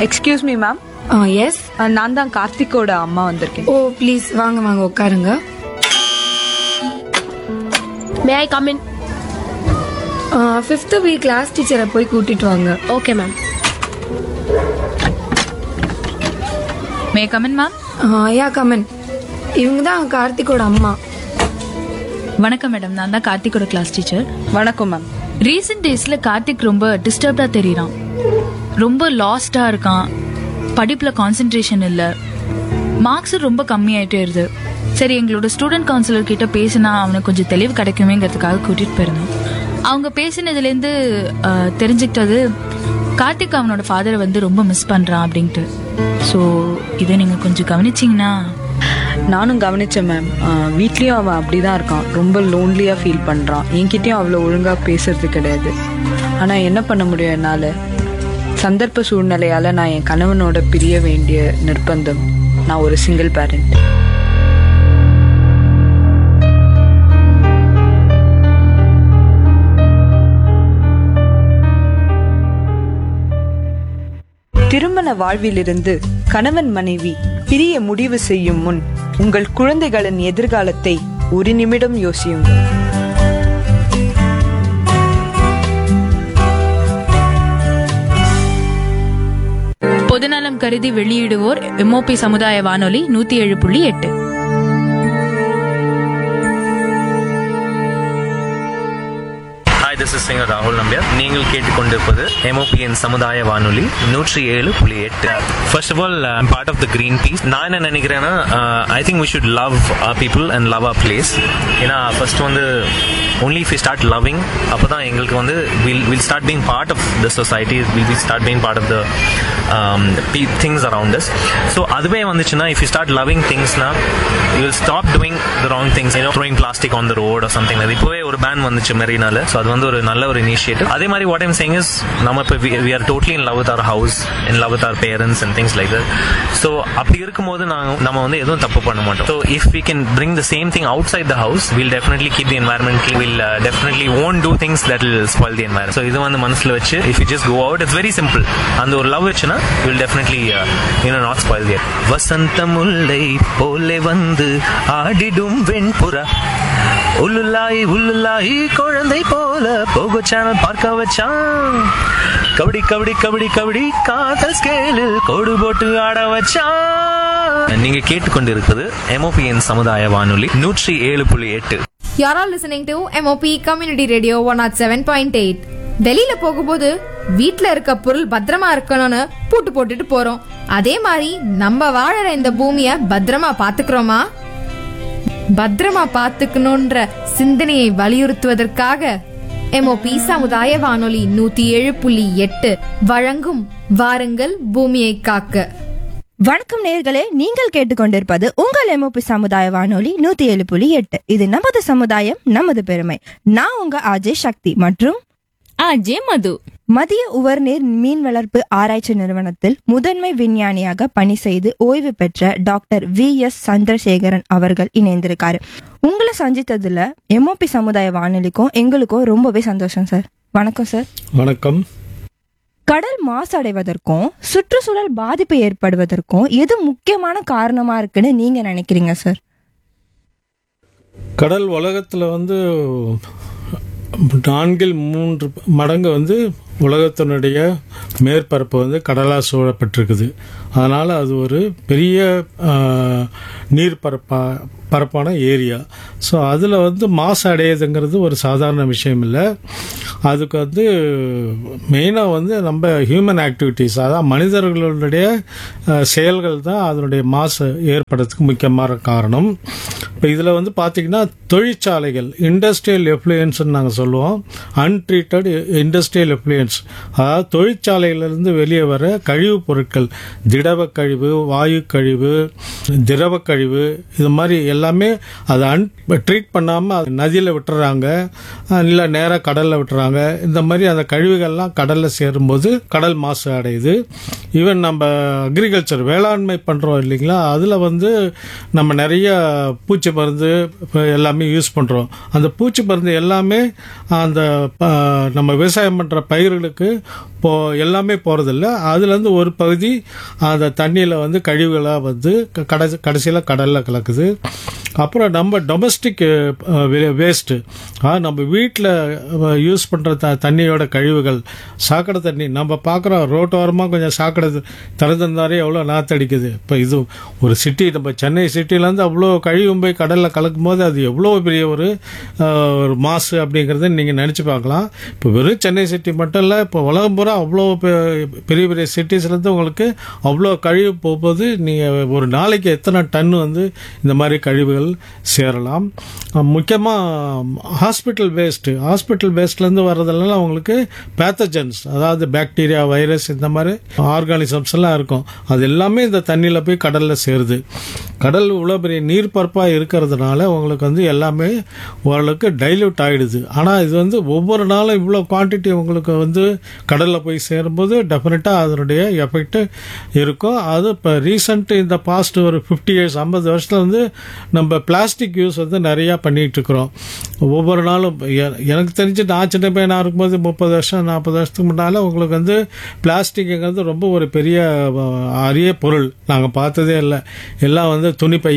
Excuse me ma'am yes நான் தான் கார்த்திக்கோட அம்மா வந்திருக்கேன் ஓ ப்ளீஸ் வாங்க வாங்க உட்காருங்க may I come in fifth week class டீச்சரை போய் கூட்டிட்டு வாங்க okay ma'am may come in ma'am yeah come in இவங்க தான் கார்த்திகோட அம்மா வணக்கம் மேடம் நான் தான் கார்த்திக்கோட கிளாஸ் டீச்சர் வணக்கம் மேம் ரீசெண்ட் டேஸ்ல கார்த்திக் ரொம்ப டிஸ்டர்ப்டா தெரியறான் ரொம்ப லாஸ்டா இருக்கான் படிப்புல கான்சென்ட்ரேஷன் இல்ல மார்க்ஸ் ரொம்ப கம்மியாயிட்டே இருது சரி எங்களோட ஸ்டூடெண்ட் கவுன்சிலர் கிட்ட பேசினா அவனுக்கு கொஞ்சம் தெளிவு கிடைக்குமேங்கிறதுக்காக கூட்டிட்டு போயிருந்தோம் அவங்க பேசினதுலேருந்து அஹ், தெரிஞ்சுக்கிட்டது கார்த்திக் அவனோட ஃபாதரை வந்து ரொம்ப மிஸ் பண்றான் அப்படின்ட்டு ஸோ இதை நீங்க கொஞ்சம் கவனிச்சிங்கன்னா நானும் கவனிச்சேன் மேம் வீட்லயும் அவன் அப்படிதான் இருக்கான் ரொம்ப லோன்லியா ஃபீல் பண்றான் என்கிட்டயும் அவ்வளோ ஒழுங்கா பேசுறது கிடையாது ஆனா என்ன பண்ண முடியும் என்னால சந்தர்ப்ப சூழ்நிலையால நான் என் கணவனோட பிரிய வேண்டிய நிர்பந்தம் நான் ஒரு சிங்கிள் பேரண்ட் திருமண வாழ்விலிருந்து கணவன் மனைவி பிரிய முடிவு செய்யும் முன் உங்கள் குழந்தைகளின் எதிர்காலத்தை ஒரு நிமிடம் யோசியுங்கள் பொதுநலம் கருதி வெளியிடுவோர் எம்ஓபி சமுதாய வானொலி நூத்தி ஏழு புள்ளி எட்டு ஹாய் திஸ் இஸ் சிங்கர் ராகுல் நம்பியார் நீங்கள் கேட்டுக்கொண்டிருப்பது எம்ஓபிஎன் சமுதாய வானொலி நூற்றி ஏழு புள்ளி எட்டு first of all I'm part of the Greenpeace நான் என்ன நினைக்கிறேன்னா I think we should love our people and love our place ஏன்னா ஃபர்ஸ்ட் வந்து only if you start loving அப்போ தான் எங்களுக்கு வந்து will will start being part of the society will will start being part of the things around us so அதுவே வந்துச்சுன்னா if you start loving திங்ஸ்னா you will stop doing the wrong things throwing plastic on the road something அது இப்போவே ஒரு pan வந்துச்சு மெரினால so அது வந்து ஒரு நல்ல ஒரு இனிஷியேட்டிவ் அதே மாதிரி வாட் ஐம் சேங் இஸ் நம்ம இப்போ we are totally in love with our house in love with our parents and things like that so அப்படி இருக்கும்போது நாங்கள் நம்ம வந்து எதுவும் தப்பு பண்ண மாட்டோம் so if we can bring the same thing outside the house will definitely keep the environment will definitely own do things that will spoil the environ so இது வந்து மனசில் வச்சு if you just go out it's very simple அந்த ஒரு love வச்சுன்னா will definitely you know not spoil their வசந்த முல்லை போலே வந்து ஆடிடும் வெண்புறா உள்ளுல்லாய் உள்ளுல்லாய் குழந்தை போல போகோ சேனல் பார்க்க வச்சான் கபடி கபடி கபடி கபடி காதல் ஸ்கேலில் கோடு போட்டு ஆட வச்சான் நீங்க கேட்டுக்கொண்டிருப்பது எம்ஓபிஎன் சமுதாய வானொலி நூற்றி ஏழு புள்ளி எட்டு You're all listening to MOP Community Radio 107.8. வெளியில போகும்போது வீட்ல இருக்க பொருள் பத்திரமா இருக்கணும்னு பூட்டு போட்டுட்டு போறோம் அதே மாதிரி நம்ம வாழற இந்த பூமிய பத்திரமா பாத்துக்கிறோமா பத்திரமா பாத்துக்கணும்ன்ற சிந்தனையை வலியுறுத்துவதற்காக எம்ஓபி சமுதாய வானொலி நூத்தி ஏழு புள்ளி எட்டு வழங்கும் வாருங்கள் பூமியை காக்க வணக்கம் நேர்களே நீங்கள் கேட்டுக்கொண்டிருப்பது உங்கள் எம்ஓபி சமுதாய வானொலி நூத்தி ஏழு புள்ளி எட்டு இது நமது சமுதாயம் நமது பெருமை நான் உங்க அஜய் சக்தி மற்றும் அஜய் மது மத்திய உவர்நீர் மீன் வளர்ப்பு ஆராய்ச்சி நிறுவனத்தில் முதன்மை விஞ்ஞானியாக பணி செய்து ஓய்வு பெற்ற டாக்டர் வி எஸ் சந்திரசேகரன் அவர்கள் இணைந்திருக்காரு உங்களை சந்தித்ததுல எம்ஓபி சமுதாய வானொலிக்கும் எங்களுக்கும் ரொம்பவே சந்தோஷம் சார் வணக்கம் சார் வணக்கம் கடல் மாசடைவதற்கும் சுற்றுச்சூழல் பாதிப்பு ஏற்படுவதற்கும் எது முக்கியமான காரணமா இருக்குன்னு நீங்க நினைக்கிறீங்க சார் கடல் உலகத்தில் வந்து நான்கில் மூன்று மடங்கு வந்து உலகத்தினுடைய மேற்பரப்பு வந்து கடலால் சூழப்பட்டிருக்குது அதனால் அது ஒரு பெரிய ஆஹ், நீர்ப்பரப்பா பரப்பான ஏரியா ஸோ அதில் வந்து மாசு அடையுதுங்கிறது ஒரு சாதாரண விஷயம் இல்லை அதுக்கு வந்து மெயினாக வந்து நம்ம ஹியூமன் ஆக்டிவிட்டீஸ் அதாவது மனிதர்களுடைய அஹ், செயல்கள் தான் அதனுடைய மாசு ஏற்படுறதுக்கு முக்கியமான காரணம் இப்போ இதில் வந்து பார்த்திங்கன்னா தொழிற்சாலைகள் இண்டஸ்ட்ரியல் எஃப்ளூயன்ஸ்னு நாங்கள் சொல்லுவோம் அன்ட்ரீட்டட் இண்டஸ்ட்ரியல் எஃப்ளூயன்ஸ் அதாவது தொழிற்சாலையிலிருந்து வெளியே வர கழிவுப் பொருட்கள் திடவ கழிவு வாயு கழிவு திரவ கழிவு இது மாதிரி எல்லாமே அதை அன் ட்ரீட் பண்ணாமல் அது நதியில் விட்டுறாங்க இல்லை நேராக கடலில் விட்டுறாங்க இந்த மாதிரி அந்த கழிவுகள்லாம் கடலில் சேரும்போது கடல் மாசு அடையுது ஈவன் நம்ம அக்ரிகல்ச்சர் வேளாண்மை பண்ணுறோம் இல்லைங்களா அதில் வந்து நம்ம நிறைய பூச்சி மருந்து இப்ப எல்லாமே யூஸ் பண்ணுறோம் அந்த பூச்சி மருந்து எல்லாமே அந்த ப- நம்ம விவசாயம் பண்ணுற பயிர் பயிர்களுக்கு போ எல்லாமே போகிறதில்ல அதுலேருந்து ஒரு பகுதி அந்த தண்ணியில் வந்து கழிவுகளாக வந்து க- கடைசி கடைசியில் கடலில் கலக்குது அப்புறம் நம்ம டொமஸ்டிக் வேஸ்ட்டு நம்ம வீட்டில் யூஸ் பண்ணுற த தண்ணியோட கழிவுகள் சாக்கடை தண்ணி நம்ம பார்க்குறோம் ரோட்டோரமாக கொஞ்சம் சாக்கடை திறந்திருந்தாலே எவ்வளோ நாத்தடிக்குது இப்போ இது ஒரு சிட்டி நம்ம சென்னை சிட்டிலேருந்து அவ்வளோ கழிவும் போய் கடலில் கலக்கும் போது அது எவ்வளோ பெரிய ஒரு அஹ், ஒரு மாசு அப்படிங்கிறத நீங்கள் நினச்சி பார்க்கலாம் இப்போ வெறும் சென்னை சிட்டி மட்டும் இல்லை இப்போ உலகம் பூரா அவ்வளோ பெ- பெரிய பெரிய சிட்டிஸ்லேருந்து உங்களுக்கு அவ்வளோ கழிவு போகும்போது நீங்கள் ஒரு நாளைக்கு எத்தனை டன் வந்து இந்த மாதிரி கழிவுகள் சேரலாம் முக்கியமாக ஹாஸ்பிட்டல் வேஸ்ட்டு ஹாஸ்பிட்டல் வேஸ்ட்லேருந்து வர்றதெல்லாம் உங்களுக்கு பேத்தஜன்ஸ் அதாவது பாக்டீரியா வைரஸ் இந்த மாதிரி ஆர்கானிசம்ஸ் எல்லாம் இருக்கும் அது எல்லாமே இந்த தண்ணியில் போய் கடலில் சேருது கடல் இவ்வளோ பெரிய நீர்ப்பரப்பாக இருக்கிறதுனால உங்களுக்கு வந்து எல்லாமே ஓரளவுக்கு டைல்யூட் ஆகிடுது ஆனால் இது வந்து ஒவ்வொரு நாளும் இவ்வளோ குவான்டிட்டி உங்களுக்கு வந்து கடலில் போய் சேரும்போது டெஃபினட்டாக அதனுடைய எஃபெக்ட் இருக்கும் அது இப்போ ரீசெண்ட் இந்த பாஸ்ட் ஒரு ஃபிஃப்டி இயர்ஸ் ஐம்பது வருஷத்துல வந்து நம்ம பிளாஸ்டிக் யூஸ் வந்து நிறையா பண்ணிகிட்டு இருக்கிறோம் ஒவ்வொரு நாளும் எ- எனக்கு தெரிஞ்சு நான் சின்ன பையனாக இருக்கும்போது முப்பது வருஷம் நாற்பது வருஷத்துக்கு முன்னால் உங்களுக்கு வந்து பிளாஸ்டிக்ங்கிறது ரொம்ப ஒரு பெரிய அஹ், அரிய பொருள் நாங்கள் பார்த்ததே இல்லை எல்லாம் வந்து துணி பை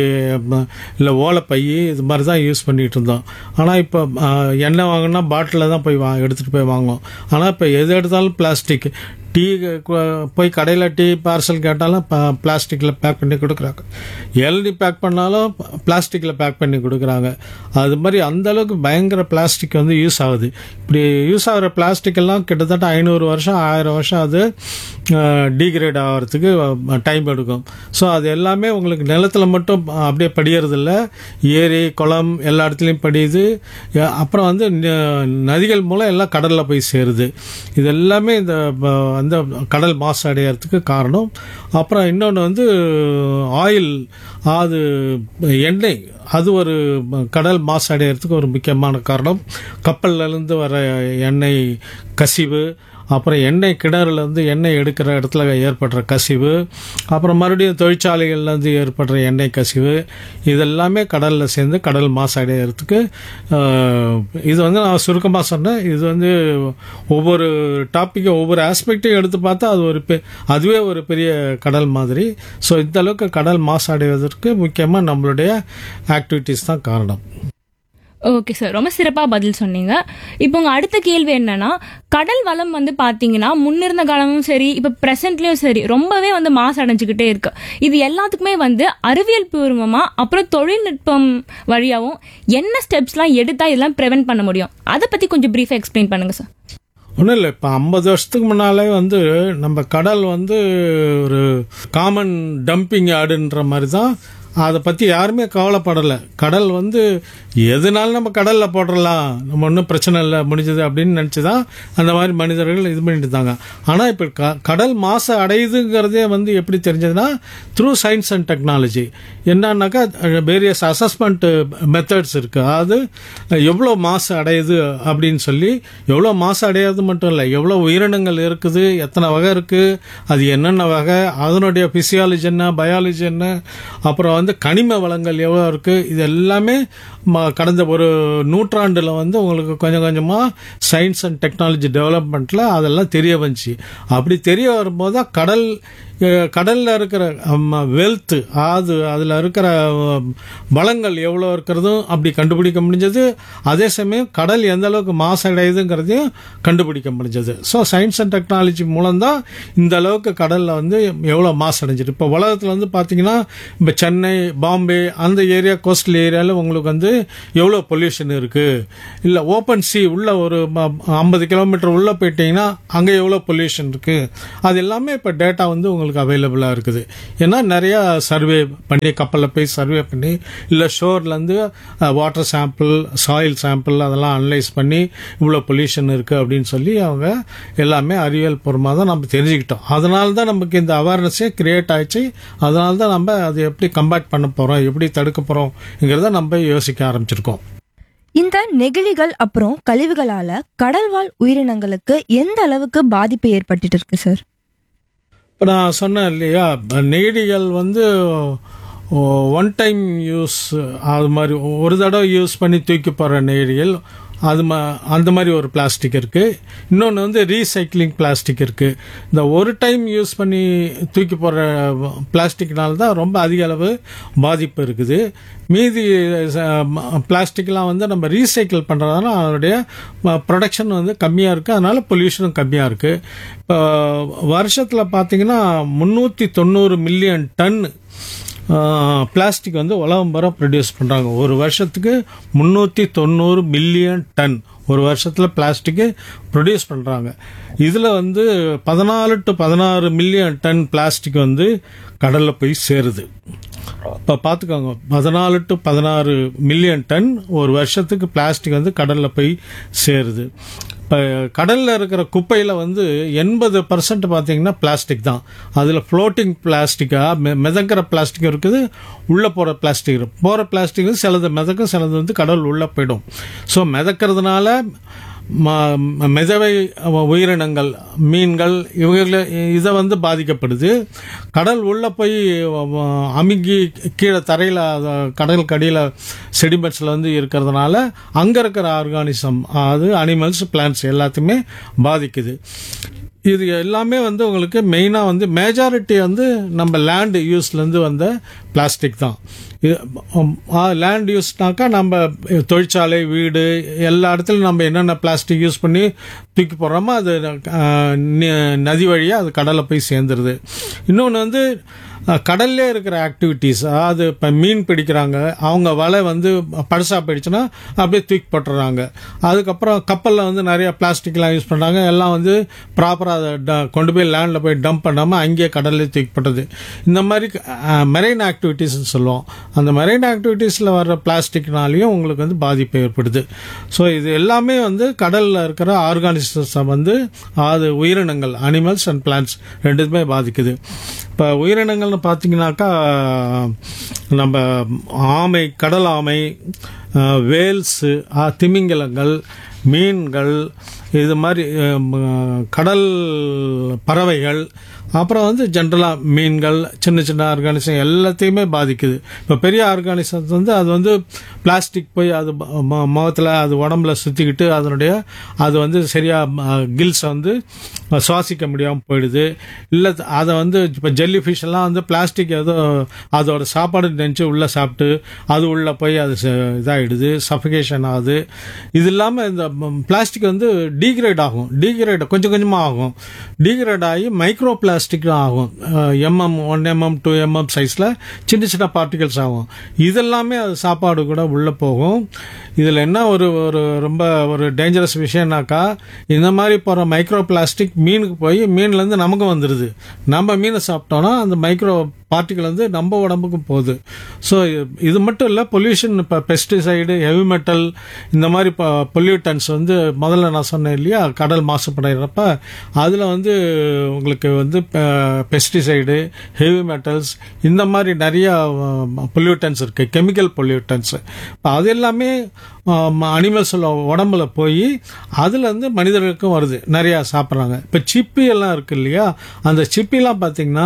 இல்லை ஓலைப்பை இது மாதிரி தான் யூஸ் பண்ணிகிட்டு இருந்தோம் ஆனால் இப்போ அஹ், எண்ணெய் வாங்கினா பாட்டிலில் தான் போய் வா எடுத்துகிட்டு போய் வாங்குவோம் ஆனால் இப்போ எது எடுத்தாலும் பிளாஸ்டிக் டீ கு- போய் கடையில் டீ பார்சல் கேட்டாலும் பிளாஸ்டிக்கில் பேக் பண்ணி கொடுக்குறாங்க எல்டி பேக் பண்ணாலும் பிளாஸ்டிக்கில் பேக் பண்ணி கொடுக்குறாங்க அது மாதிரி அந்த அளவுக்கு பயங்கர பிளாஸ்டிக் வந்து யூஸ் ஆகுது இப்படி யூஸ் ஆகிற பிளாஸ்டிக் எல்லாம் கிட்டத்தட்ட ஐநூறு வருஷம் ஆயிரம் வருஷம் அது டீக்ரேட் ஆகிறதுக்கு டைம் எடுக்கும் ஸோ அது எல்லாமே உங்களுக்கு நிலத்தில் மட்டும் அப்படியே படியறதில்ல ஏரி குளம் எல்லா இடத்துலையும் படியுது அஹ் அப்புறம் வந்து ந- நதிகள் மூலம் எல்லாம் கடலில் போய் சேருது இது எல்லாமே இந்த ப- அந்த கடல் மாசு அடையறதுக்கு காரணம் அப்புறம் இன்னொன்று வந்து ஆயில் அது எண்ணெய் அது ஒரு கடல் மாசு அடையறதுக்கு ஒரு முக்கியமான காரணம் கப்பல்ல இருந்து வர எண்ணெய் கசிவு அப்புறம் எண்ணெய் கிணறுல இருந்து எண்ணெய் எடுக்கிற இடத்துல ஏற்படுற கசிவு அப்புறம் மறுபடியும் தொழிற்சாலைகள்ல இருந்து ஏற்படுற எண்ணெய் கசிவு இதெல்லாமே கடலில் சேர்ந்து கடல் மாசடைகிறதுக்கு ஆஹ், இது வந்து நான் சுருக்கமாக சொன்னேன் இது வந்து ஒவ்வொரு டாப்பிக்கும் ஒவ்வொரு ஆஸ்பெக்டையும் எடுத்து பார்த்தா அது ஒரு பெ- அதுவே ஒரு பெரிய கடல் மாதிரி ஸோ இந்த அளவுக்கு கடல் மாசடைவதற்கு முக்கியமாக நம்மளுடைய ஆக்டிவிட்டீஸ் தான் காரணம் ஓகே சார் ரொம்ப சிறப்பா பதில் சொன்னீங்க இப்போ உங்க அடுத்த கேள்வி என்னன்னா கடல் வளம் வந்து பாத்தீங்கன்னா முன்னிருந்த காலமும் சரி இப்ப பிரசன்ட்லயும் சரி ரொம்பவே வந்து மாசு அடைஞ்சுக்கிட்டே இருக்கு இது எல்லாத்துக்குமே வந்து அறிவியல் பூர்வமா அப்புறம் தொழில்நுட்பம் வழியாவும் என்ன ஸ்டெப்ஸ்லாம் எடுத்தா இதெல்லாம் ப்ரிவென்ட் பண்ண முடியும் அதை பத்தி கொஞ்சம் பிரீஃபா எக்ஸ்பிளைன் பண்ணுங்க சார் ஒன்றும் இல்லை இப்போ ஐம்பது வருஷத்துக்கு முன்னாலே வந்து நம்ம கடல் வந்து ஒரு காமன் டம்பிங் யார்டுன்ற மாதிரி தான் அதை பற்றி யாருமே கவலைப்படலை கடல் வந்து எதுனாலும் நம்ம கடலில் போட்டுடலாம் நம்ம ஒன்றும் பிரச்சனை இல்லை முடிஞ்சது அப்படின்னு நினச்சி தான் அந்த மாதிரி மனிதர்கள் இது பண்ணிட்டு இருந்தாங்க ஆனால் இப்போ க கடல் மாசு அடையுதுங்கிறதே வந்து எப்படி தெரிஞ்சதுன்னா த்ரூ சயின்ஸ் அண்ட் டெக்னாலஜி என்னன்னாக்கா வேரியஸ் அசஸ்மெண்ட் மெத்தட்ஸ் இருக்குது அதாவது எவ்வளோ மாசு அடையுது அப்படின்னு சொல்லி எவ்வளோ மாசு அடையாது மட்டும் இல்லை எவ்வளோ உயிரினங்கள் இருக்குது எத்தனை வகை இருக்குது அது என்னென்ன வகை அதனுடைய பிசியாலஜி என்ன பயாலஜி என்ன அப்புறம் வந்து கனிம வளங்கள் எவ்வளோ இருக்குது இது எல்லாமே ம- கடந்த ஒரு நூற்றாண்டில் வந்து உங்களுக்கு கொஞ்சம் கொஞ்சமாக சயின்ஸ் அண்ட் டெக்னாலஜி டெவலப்மெண்ட்டில் அதெல்லாம் தெரிய வந்துச்சு அப்படி தெரிய வரும்போது தான் கடல் அஹ், கடல்ல இருக்கிற வெல்த் அது அதில் இருக்கிற அஹ், வளங்கள் எவ்வளோ இருக்கிறதும் அப்படி கண்டுபிடிக்க முடிஞ்சது அதே சமயம் கடல் எந்த அளவுக்கு மாசடையுதுங்கிறதையும் கண்டுபிடிக்க முடிஞ்சது ஸோ சயின்ஸ் அண்ட் டெக்னாலஜி மூலம்தான் இந்த அளவுக்கு கடலில் வந்து எவ்வளோ மாசடைஞ்சிட்டு இப்போ உலகத்தில் வந்து பார்த்தீங்கன்னா இப்போ சென்னை பாம்பே அந்த ஏரியா கோஸ்டல் ஏரியாவில் உங்களுக்கு வந்து எவ்வளோ பொல்யூஷன் இருக்குது இல்லை ஓப்பன் சி உள்ள ஒரு ஐம்பது கிலோமீட்டர் உள்ளே போயிட்டீங்கன்னா அங்கே எவ்வளோ பொல்யூஷன் இருக்குது அது எல்லாமே இப்போ டேட்டா வந்து உங்களுக்கு அவைலபிளாக இருக்குது ஏன்னா நிறையா சர்வே பண்ணி கப்பலில் போய் சர்வே பண்ணி இல்லை ஷோர்லேருந்து வாட்டர் சாம்பிள் சாயில் சாம்பிள் அதெல்லாம் அனலைஸ் பண்ணி இவ்வளோ பொல்யூஷன் இருக்குது அப்படின்னு சொல்லி அவங்க எல்லாமே அறிவியல் பூர்வமாக தான் நம்ம தெரிஞ்சுக்கிட்டோம் அதனால தான் நமக்கு இந்த அவேர்னஸே கிரியேட் ஆயிடுச்சு அதனால தான் நம்ம அதை எப்படி கம்பேட் பண்ண போகிறோம் எப்படி தடுக்க போகிறோங்கிறத நம்ம யோசிக்க ஆரம்பிச்சிருக்கோம் இந்த நெகிழிகள் அப்புறம் கழிவுகளால கடல்வாழ் உயிரினங்களுக்கு எந்த அளவுக்கு பாதிப்பு ஏற்பட்டுட்டு இருக்கு சார் இப்போ நான் சொன்னேன் இல்லையா நெகிழிகள் வந்து ஒன் டைம் யூஸ் அது மாதிரி ஒரு தடவை யூஸ் பண்ணி தூக்கி போகிற நெகிழிகள் அது ம அந்த மாதிரி ஒரு பிளாஸ்டிக் இருக்கு இன்னொன்று வந்து ரீசைக்ளிங் பிளாஸ்டிக் இருக்கு இந்த ஒரு டைம் யூஸ் பண்ணி தூக்கி போடுற பிளாஸ்டிக்னால தான் ரொம்ப அதிக அளவு பாதிப்பு இருக்குது மீதி பிளாஸ்டிக்லாம் வந்து நம்ம ரீசைக்கிள் பண்ணுறதுனால அதனுடைய ப்ரொடக்ஷன் வந்து கம்மியாக இருக்குது அதனால பொல்யூஷனும் கம்மியாக இருக்குது இப்போ வருஷத்தில் பார்த்தீங்கன்னா முந்நூற்றி தொண்ணூறு மில்லியன் டன் பிளாஸ்டிக் வந்து உலகம் பூரா ப்ரொடியூஸ் பண்ணுறாங்க ஒரு வருஷத்துக்கு முந்நூற்றி தொண்ணூறு மில்லியன் டன் ஒரு வருஷத்தில் பிளாஸ்டிக்கு ப்ரொடியூஸ் பண்ணுறாங்க இதில் வந்து பதினாலு டு பதினாறு மில்லியன் டன் பிளாஸ்டிக் வந்து கடலில் போய் சேருது இப்போ பார்த்துக்கோங்க பதினாலு டு பதினாறு மில்லியன் டன் ஒரு வருஷத்துக்கு பிளாஸ்டிக் வந்து கடலில் போய் சேருது இப்போ கடலில் இருக்கிற குப்பையில் வந்து எண்பது பர்சன்ட் பார்த்தீங்கன்னா பிளாஸ்டிக் தான் அதில் ஃப்ளோட்டிங் பிளாஸ்டிக்காக மிதக்கிற பிளாஸ்டிக் இருக்குது உள்ளே போகிற பிளாஸ்டிக் இருக்கு போகிற பிளாஸ்டிக் சிலது மிதக்கும் சிலது வந்து கடல் உள்ளே போயிடும் ஸோ மிதக்கிறதுனால ம- மிதவை உயிரினங்கள் மீன்கள் இவங்கள இதை வந்து பாதிக்கப்படுது கடல் உள்ள போய் வ- அமுங்கி கீழே தரையில் கடல் கடியில் செடிமெண்ட்ஸில் வந்து இருக்கிறதுனால அங்கே இருக்கிற ஆர்கானிசம் அது அனிமல்ஸ் பிளான்ட்ஸ் எல்லாத்தையுமே பாதிக்குது இது எல்லாமே வந்து உங்களுக்கு மெயினாக வந்து மேஜாரிட்டி வந்து நம்ம லேண்ட் யூஸ்லேருந்து வந்த பிளாஸ்டிக் தான் லேண்ட் யூஸ்னாக்கா நம்ம தொழிற்சாலை வீடு எல்லா இடத்துலையும் நம்ம என்னென்ன பிளாஸ்டிக் யூஸ் பண்ணி தூக்கி போடுறோமோ அது அஹ், நி- நதி வழியாக அது கடலில் போய் சேர்ந்துருது இன்னொன்று வந்து அஹ், கடல்லே இருக்கிற ஆக்டிவிட்டீஸ் அதாவது இப்போ மீன் பிடிக்கிறாங்க அவங்க வலை வந்து பழசா போயிடுச்சுன்னா அப்படியே தூக்கி போட்டுறாங்க அதுக்கப்புறம் கப்பலில் வந்து நிறைய பிளாஸ்டிக்லாம் யூஸ் பண்ணுறாங்க எல்லாம் வந்து ப்ராப்பராக அதை ட- கொண்டு போய் லேண்டில் போய் டம்ப் பண்ணாமல் அங்கேயே கடல்லே தூக்கி போட்டது இந்த மாதிரி மெரைன் ஆக்டிவிட்டீஸ்னு சொல்லுவோம் அந்த மெரைன் ஆக்டிவிட்டீஸில் வர்ற பிளாஸ்டிக்னாலையும் உங்களுக்கு வந்து பாதிப்பு ஏற்படுது ஸோ இது எல்லாமே வந்து கடலில் இருக்கிற ஆர்கானிசத்தை வந்து அது உயிரினங்கள் அனிமல்ஸ் அண்ட் பிளான்ட்ஸ் ரெண்டுமே பாதிக்குது இப்போ உயிரினங்கள்னு பார்த்தீங்கன்னாக்கா நம்ம ஆமை கடல் ஆமை வேல்ஸு திமிங்கலங்கள் மீன்கள் இது மாதிரி அஹ், கடல் பறவைகள் அப்புறம் வந்து ஜென்ரலாக மீன்கள் சின்ன சின்ன ஆர்கானிசம் எல்லாத்தையுமே பாதிக்குது இப்போ பெரிய ஆர்கானிசம் வந்து அது வந்து பிளாஸ்டிக் போய் அது முகத்தில் அது உடம்புல சுற்றிக்கிட்டு அதனுடைய அது வந்து சரியாக கில்ஸை வந்து சுவாசிக்க முடியாமல் போயிடுது இல்லை அதை வந்து இப்போ ஜெல்லி ஃபிஷ் எல்லாம் வந்து பிளாஸ்டிக் ஏதோ அதோட சாப்பாடு நினச்சி உள்ளே சாப்பிட்டு அது உள்ளே போய் அது ச- இதாகிடுது சஃபிகேஷன் ஆகுது இது இல்லாமல் இந்த பிளாஸ்டிக் வந்து டீக்ரேட் ஆகும் டீக்ரேட் கொஞ்சம் கொஞ்சமாக ஆகும் டீக்ரேட் ஆகி மைக்ரோ பிளாஸ்டிக் ஆகும் mm one mm two mm சைஸில் சின்ன சின்ன பார்ட்டிகல்ஸ் ஆகும் இதெல்லாமே அது சாப்பாடு கூட உள்ளே போகும் இதில் என்ன ஒரு ஒரு ரொம்ப ஒரு டேஞ்சரஸ் விஷயம்னாக்கா இந்த மாதிரி போகிற மைக்ரோ பிளாஸ்டிக் மீனுக்கு போய் மீன்லேருந்து நமக்கு வந்துடுது நம்ம மீனை சாப்பிட்டோன்னா அந்த மைக்ரோ பார்ட்டிகள் வந்து நம்ம உடம்புக்கும் போகுது ஸோ இது மட்டும் இல்லை பொல்யூஷன் இப்போ பெஸ்டிசைடு ஹெவி மெட்டல் இந்த மாதிரி பொல்யூட்டன்ஸ் வந்து முதல்ல நான் சொன்னேன் இல்லையா கடல் மாசுபடுறப்ப அதில் வந்து உங்களுக்கு வந்து பெஸ்டிசைடு ஹெவி மெட்டல்ஸ் இந்த மாதிரி நிறைய பொல்யூட்டன்ஸ் இருக்கு கெமிக்கல் பொல்யூட்டன்ஸ் இப்போ அது எல்லாமே அனிமல்ஸ் உடம்புல போய் அதுல இருந்து மனிதர்களுக்கும் வருது நிறைய சாப்பிட்றாங்க இப்போ சிப்பி எல்லாம் இருக்கு இல்லையா அந்த சிப்பிலாம் பார்த்தீங்கன்னா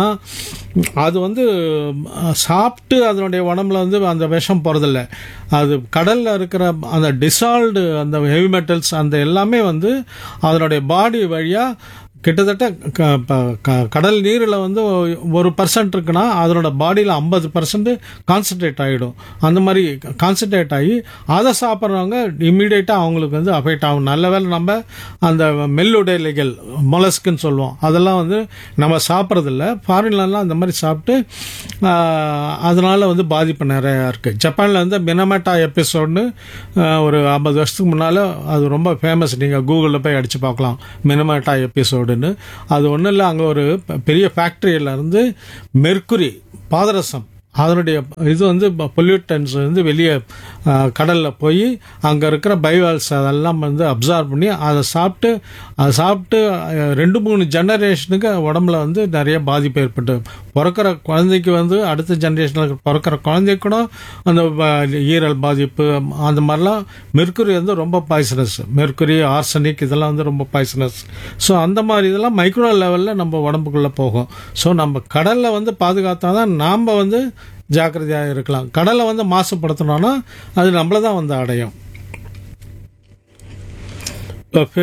அது வந்து அஹ், சாப்பிட்டு அதனுடைய உடம்புல வந்து அந்த விஷம் போறதில்ல அது கடல்ல இருக்கிற அந்த டிசால்வ்டு அந்த ஹெவி மெட்டல்ஸ் அந்த எல்லாமே வந்து அதனுடைய பாடி வழியா கிட்டத்தட்ட க- ப- க- கடல் நீரில் வந்து ஒரு பர்சன்ட் இருக்குன்னா அதனோட பாடியில் ஐம்பது பர்சன்ட் கான்சன்ட்ரேட் ஆகிடும் அந்த மாதிரி கான்சன்ட்ரேட் ஆகி அதை சாப்பிட்றவங்க இம்மீடியட்டாக அவங்களுக்கு வந்து அஃபெக்ட் ஆகும் நல்ல வேளை நம்ம அந்த மெல்லுடைலைகள் மொலஸ்க்குன்னு சொல்லுவோம் அதெல்லாம் வந்து நம்ம சாப்பிட்றதில்ல ஃபாரின்லலாம் அந்த மாதிரி சாப்பிட்டு ஆஹ், அதனால வந்து பாதிப்பு நிறையா இருக்குது ஜப்பானில் வந்து மினமேட்டா எபிசோட்னு ஒரு ஐம்பது வருஷத்துக்கு முன்னால் அது ரொம்ப ஃபேமஸ் நீங்கள் கூகுளில் போய் அடித்து பார்க்கலாம் மினமேட்டா எபிசோடுன்னு அது ஒன்றும் இல்லை அங்கே ஒரு பெ- பெரிய ஃபேக்ட்ரியில இருந்து மெர்க்குரி பாதரசம் அதனுடைய இது வந்து பொல்யூட்டன்ஸ் வந்து வெளியே கடலில் போய் அங்கே இருக்கிற பயோவால்ஸ் அதெல்லாம் வந்து அப்சார்ப் பண்ணி அதை சாப்பிட்டு அதை சாப்பிட்டு அஹ், ரெண்டு மூணு ஜெனரேஷனுக்கு உடம்புல வந்து நிறைய பாதிப்பு ஏற்பட்டு பிறக்கிற குழந்தைக்கு வந்து அடுத்த ஜெனரேஷனில் பிறக்கிற குழந்தைக்கு கூட அந்த ப- ஈரல் பாதிப்பு அந்த மாதிரிலாம் மெர்க்குரி வந்து ரொம்ப பாய்சனஸ் மெர்க்குரி ஆர்சனிக் இதெல்லாம் வந்து ரொம்ப பாய்சனஸ் ஸோ அந்த மாதிரி இதெல்லாம் மைக்ரோ லெவலில் நம்ம உடம்புக்குள்ளே போகும் ஸோ நம்ம கடலில் வந்து பாதுகாத்தா தான் நாம் வந்து ஜாக்கிரதையாக இருக்கலாம் கடலை வந்து மாசுபடுத்தினோன்னா அது நம்மளை தான் வந்து அடையும் இப்போ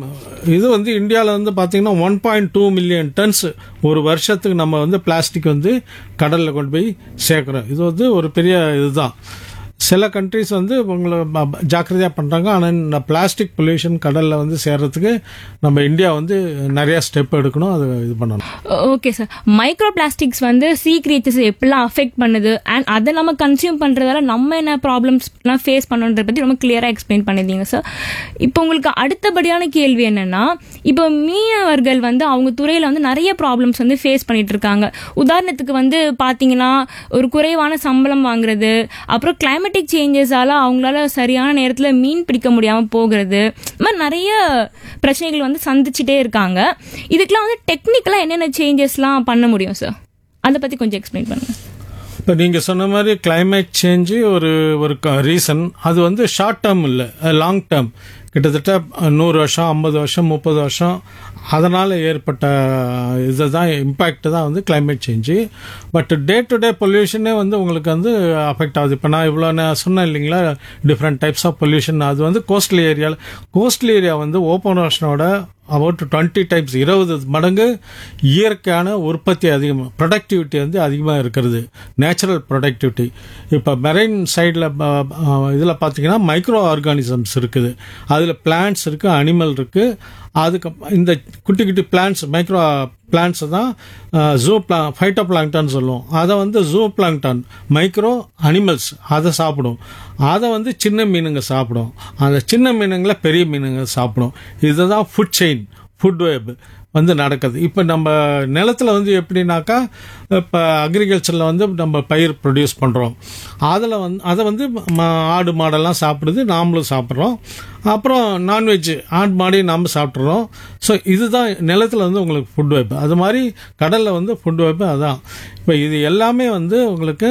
இது வந்து இந்தியாவில் வந்து பார்த்தீங்கன்னா one point two million tons ஒரு வருஷத்துக்கு நம்ம வந்து பிளாஸ்டிக் வந்து கடலில் கொண்டு போய் சேர்க்குறோம் இது வந்து ஒரு பெரிய இதுதான் சில கண்ட்ரிஸ் வந்து உங்களை ஜாக்கிரதையாக பண்ணுறாங்க ஆனால் இந்த பிளாஸ்டிக் பொல்யூஷன் கடலில் வந்து சேர்றதுக்கு நம்ம இந்தியா வந்து நிறையா ஸ்டெப் எடுக்கணும் அது இது பண்ணணும் ஓகே சார் மைக்ரோ பிளாஸ்டிக்ஸ் வந்து சீ கிரியேச்சர்ஸ் எப்படிலாம் அஃபெக்ட் பண்ணுது அண்ட் அதை நம்ம கன்சியூம் பண்ணுறதால நம்ம என்ன ப்ராப்ளம்ஸ்லாம் ஃபேஸ் பண்ணணுன்றத பற்றி ரொம்ப கிளியராக எக்ஸ்பிளைன் பண்ணியிருந்தீங்க சார் இப்போ உங்களுக்கு அடுத்தபடியான கேள்வி என்னன்னா இப்போ மீனவர்கள் வந்து அவங்க துறையில் வந்து நிறைய ப்ராப்ளம்ஸ் வந்து ஃபேஸ் பண்ணிட்டு இருக்காங்க உதாரணத்துக்கு வந்து பார்த்தீங்கன்னா ஒரு குறைவான சம்பளம் வாங்குறது அப்புறம் கிளைமேட்டிக் சேஞ்சஸால அவங்களால சரியான நேரத்தில் மீன் பிடிக்க முடியாமல் போகிறது இந்த மாதிரி நிறைய பிரச்சனைகள் வந்து சந்திச்சுட்டே இருக்காங்க இதுக்கெல்லாம் வந்து டெக்னிக்கலாக என்னென்ன சேஞ்சஸ்லாம் பண்ண முடியும் சார் அதை பற்றி கொஞ்சம் எக்ஸ்பிளைன் பண்ணுங்க இப்போ நீங்கள் சொன்ன மாதிரி climate சேஞ்சு ஒரு ஒரு ரீசன் அது வந்து ஷார்ட் டேர்ம் இல்லை லாங் டேர்ம் கிட்டத்தட்ட நூறு வருஷம் ஐம்பது வருஷம் முப்பது வருஷம் அதனால் ஏற்பட்ட இதுதான் இம்பேக்ட் தான் வந்து climate change but day to day பொல்யூஷனே வந்து உங்களுக்கு வந்து அஃபெக்ட் ஆகுது இப்போ நான் இவ்வளோ நான் சொன்னேன் இல்லைங்களா டிஃப்ரெண்ட் டைப்ஸ் ஆஃப் பொல்யூஷன் அது வந்து கோஸ்டல் ஏரியாவில் கோஸ்டல் ஏரியா வந்து ஓப்பன் ஓஷனோட அபவுட் டுவெண்ட்டி டைப்ஸ் இருபது மடங்கு இயற்கையான உற்பத்தி அதிகமாக ப்ரொடக்டிவிட்டி வந்து அதிகமாக இருக்கிறது நேச்சுரல் ப்ரொடக்டிவிட்டி இப்போ மெரைன் சைடில் இதில் பார்த்தீங்கன்னா மைக்ரோ ஆர்கானிசம்ஸ் இருக்குது அதில் பிளான்ட்ஸ் இருக்குது அனிமல் இருக்குது அதுக்கு இந்த குட்டி குட்டி பிளான்ட்ஸ் மைக்ரோ பிளான்ட்ஸ் தான் ஜூ பிளா ஃபைட்டோ பிளாங்டான் சொல்லுவோம் அதை வந்து ஜூ பிளாங்டான் மைக்ரோ அனிமல்ஸ் அதை சாப்பிடும் அதை வந்து சின்ன மீனுங்க சாப்பிடும் அந்த சின்ன மீனுங்களை பெரிய மீனுங்க சாப்பிடும் இதுதான் ஃபுட் செயின் ஃபுட் வேப் வந்து நடக்குது இப்போ நம்ம நிலத்துல வந்து எப்படின்னாக்கா இப்போ அக்ரிகல்ச்சரில் வந்து நம்ம பயிர் ப்ரொடியூஸ் பண்ணுறோம் அதில் வந்து அதை வந்து ம- ஆடு மாடெல்லாம் சாப்பிடுது நாமளும் சாப்பிட்றோம் அப்புறம் நான்வெஜ் ஆடு மாடையும் நாம் சாப்பிட்றோம் ஸோ இதுதான் நிலத்தில் வந்து உங்களுக்கு ஃபுட் வைப்பு அது மாதிரி கடலில் வந்து ஃபுட் வைப்பு அதான் இப்போ இது எல்லாமே வந்து உங்களுக்கு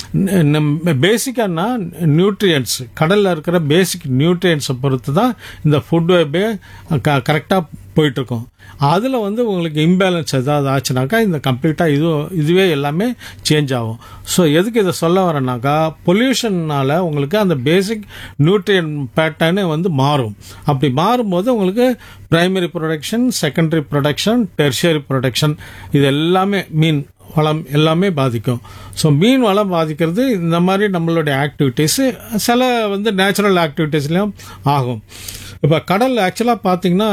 பேசிக்கானா நியூட்ரியன்ஸ் கடலில் இருக்கிற பேசிக் நியூட்ரியன்ஸை பொறுத்து தான் இந்த ஃபுட் வைப்பே கரெக்டாக போயிட்டுருக்கோம் அதில் வந்து உங்களுக்கு இம்பேலன்ஸ் ஏதாவது ஆச்சுனாக்கா இந்த கம்ப்ளீட்டாக இது இதுவே எல்லாமே சேஞ்ச் ஆகும் ஸோ எதுக்கு இதை சொல்ல வரேன்னாக்கா பொல்யூஷன்னால உங்களுக்கு அந்த பேசிக் நியூட்ரியன் பேட்டர்னே வந்து மாறும் அப்படி மாறும்போது உங்களுக்கு primary production secondary production tertiary production இது எல்லாமே மீன் வளம் எல்லாமே பாதிக்கும் ஸோ மீன் வளம் பாதிக்கிறது இந்த மாதிரி நம்மளுடைய ஆக்டிவிட்டீஸு சில வந்து நேச்சுரல் ஆக்டிவிட்டீஸ்லையும் ஆகும் இப்போ கடல் ஆக்சுவலாக பார்த்தீங்கன்னா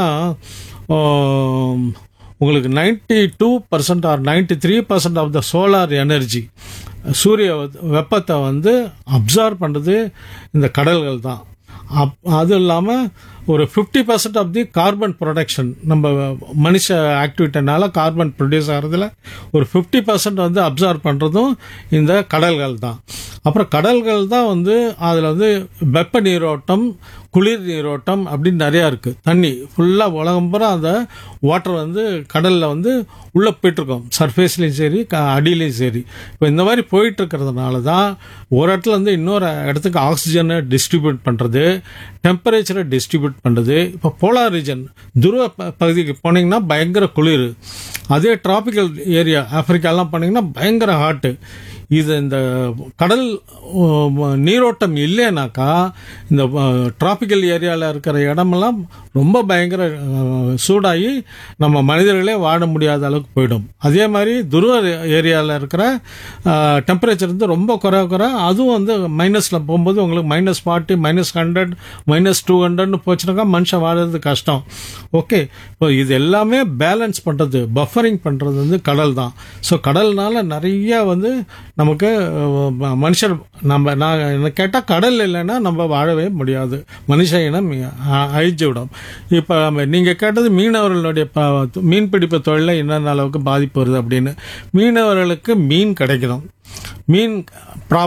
ஆம், உங்களுக்கு ninety two percent or ninety three percent of the solar energy சூரிய வெப்பத்தை வந்து அப்சார்ப் பண்ணுறது இந்த கடல்கள் தான் அப் அது இல்லாமல் ஒரு fifty percent of the carbon production நம்ம மனுஷ ஆக்டிவிட்டினால கார்பன் ப்ரொடியூஸ் ஆகிறதுல ஒரு ஃபிஃப்டி பர்சன்ட் வந்து அப்சார்ப் பண்ணுறதும் இந்த கடல்கள் தான் அப்புறம் கடல்கள் தான் வந்து அதில் வந்து வெப்ப நீரோட்டம் குளிர் நீரோட்டம் அப்படின்னு நிறையா இருக்குது தண்ணி ஃபுல்லாக உலகம் பூரா அந்த வாட்டர் வந்து கடலில் வந்து உள்ளே போயிட்டுருக்கோம் சர்ஃபேஸ்லேயும் சரி க அடியிலையும் சரி இப்போ இந்த மாதிரி போயிட்டு இருக்கிறதுனால தான் ஒரு இடத்துல இருந்து இன்னொரு இடத்துக்கு ஆக்சிஜனை டிஸ்ட்ரிபியூட் பண்ணுறது டெம்பரேச்சரை டிஸ்ட்ரிபியூட் பண்ணுறது இப்போ போலார் ரீஜன் துருவ ப- பகுதிக்கு போனீங்கன்னா பயங்கர குளிர் அதே டிராபிக்கல் ஏரியா ஆப்பிரிக்காலாம் போனீங்கன்னா பயங்கர ஹாட்டு இது இந்த கடல் உம், நீரோட்டம் இல்லைனாக்கா இந்த டிராபிக்கல் ஏரியாவில் இருக்கிற இடமெல்லாம் ரொம்ப பயங்கர அஹ், சூடாகி நம்ம மனிதர்களே வாழ முடியாத அளவுக்கு போயிடும் அதே மாதிரி துருவ ஏரியாவில் இருக்கிற டெம்பரேச்சர் வந்து ரொம்ப குறை குறை அதுவும் வந்து மைனஸில் போகும்போது உங்களுக்கு minus forty minus hundred minus two ஹண்ட்ரட்னு போச்சுனாக்கா மனுஷன் வாழறது கஷ்டம் ஓகே இப்போ இது எல்லாமே பேலன்ஸ் பண்ணுறது பஃபரிங் பண்ணுறது வந்து கடல் தான் ஸோ கடல்னால நிறைய வந்து நமக்கு அஹ், ம- மனுஷர் நம்ம நான் என்ன கேட்டால் கடல் இல்லைன்னா நம்ம வாழவே முடியாது மனுஷ இனம் அ- அழிஞ்சு விடும் இப்போ நீங்கள் கேட்டது மீனவர்களுடைய ப- மீன்பிடிப்பு தொழிலில் என்னென்ன அளவுக்கு பாதிப்பு வருது அப்படின்னு மீனவர்களுக்கு மீன் கிடைக்கணும் மீன் ப்ராப்